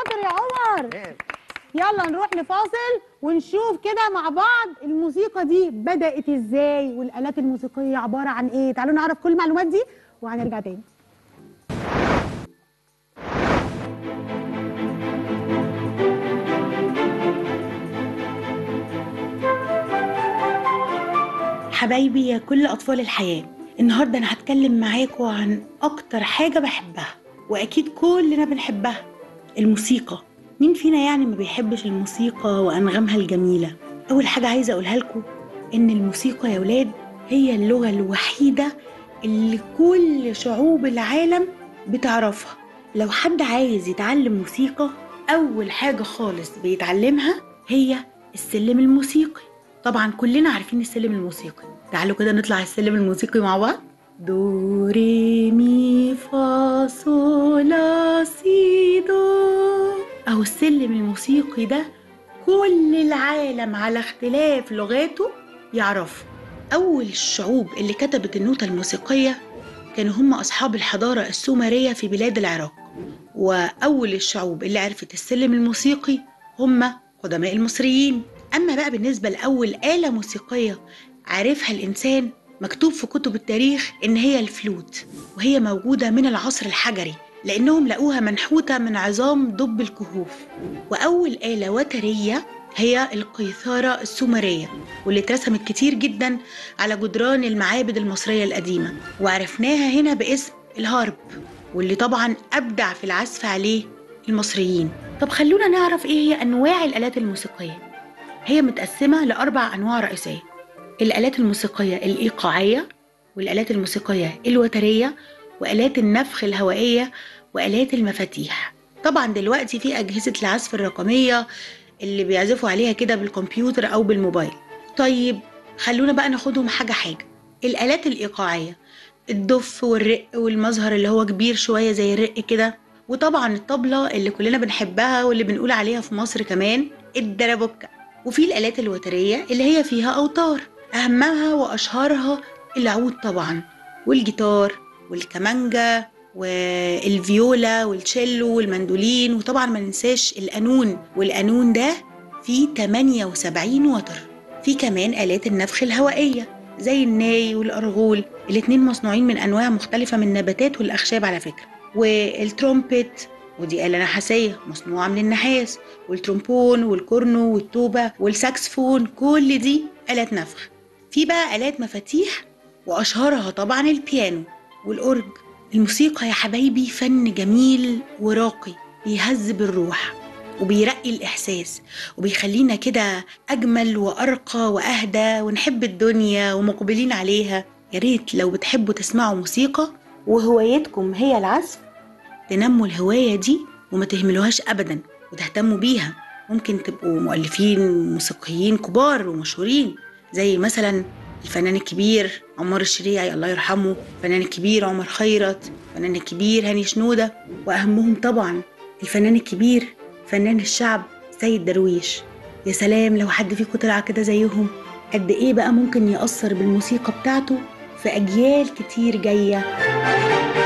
شاطر يا عمر يلا نروح لفاصل ونشوف كده مع بعض الموسيقى دي بدأت ازاي والآلات الموسيقية عبارة عن ايه تعالوا نعرف كل المعلومات دي وهنرجع تاني حبايبي يا كل أطفال الحياة النهاردة أنا هتكلم معاكم عن أكتر حاجة بحبها وأكيد كلنا بنحبها الموسيقى مين فينا يعني ما بيحبش الموسيقى وأنغامها الجميلة أول حاجة عايزة أقولها لكم إن الموسيقى يا ولاد هي اللغة الوحيدة اللي كل شعوب العالم بتعرفها لو حد عايز يتعلم موسيقى أول حاجة خالص بيتعلمها هي السلم الموسيقي طبعا كلنا عارفين السلم الموسيقي تعالوا كده نطلع السلم الموسيقي مع بعض دو ري مي فا صول لا سي دو اهو السلم الموسيقي ده كل العالم على اختلاف لغاته يعرفه اول الشعوب اللي كتبت النوتة الموسيقية كانوا هم اصحاب الحضارة السومرية في بلاد العراق واول الشعوب اللي عرفت السلم الموسيقي هم قدماء المصريين أما بقى بالنسبة لأول آلة موسيقية عارفها الإنسان مكتوب في كتب التاريخ إن هي الفلوت وهي موجودة من العصر الحجري لأنهم لقوها منحوتة من عظام دب الكهوف وأول آلة وترية هي القيثارة السومرية واللي اترسمت كتير جدا على جدران المعابد المصرية القديمة وعرفناها هنا باسم الهارب واللي طبعا أبدع في العزف عليه المصريين طب خلونا نعرف إيه هي أنواع الآلات الموسيقية هي متقسمة لأربع أنواع رئيسية الآلات الموسيقية الإيقاعية والآلات الموسيقية الوترية وآلات النفخ الهوائية وآلات المفاتيح طبعا دلوقتي في أجهزة العزف الرقمية اللي بيعزفوا عليها كده بالكمبيوتر أو بالموبايل طيب خلونا بقى ناخدهم حاجة حاجة الآلات الإيقاعية الدف والرق والمظهر اللي هو كبير شوية زي الرق كده وطبعا الطبلة اللي كلنا بنحبها واللي بنقول عليها في مصر كمان الدربوكة وفي الآلات الوترية اللي هي فيها أوتار أهمها وأشهرها العود طبعا والجيتار والكمانجا والفيولا والتشيلو والمندولين وطبعا ما ننساش القانون والقانون ده فيه 78 وتر في كمان آلات النفخ الهوائية زي الناي والأرغول الاتنين مصنوعين من أنواع مختلفة من النباتات والأخشاب على فكرة والترومبت ودي آلة نحاسية مصنوعة من النحاس والترومبون والكورنو والتوبة والساكسفون كل دي آلات نفخ في بقى آلات مفاتيح وأشهرها طبعا البيانو والأورج الموسيقى يا حبايبي فن جميل وراقي بيهذب الروح وبيرقي الإحساس وبيخلينا كده أجمل وأرقى وأهدى ونحب الدنيا ومقبلين عليها يا ريت لو بتحبوا تسمعوا موسيقى وهوايتكم هي العزف تنموا الهواية دي وما تهملوهاش أبدا وتهتموا بيها ممكن تبقوا مؤلفين موسيقيين كبار ومشهورين زي مثلا الفنان الكبير عمار الشريعي الله يرحمه الفنان الكبير عمر خيرت الفنان الكبير هاني شنودة وأهمهم طبعا الفنان الكبير فنان الشعب سيد درويش يا سلام لو حد فيكم طلع كده زيهم قد ايه بقى ممكن يأثر بالموسيقى بتاعته في أجيال كتير جاية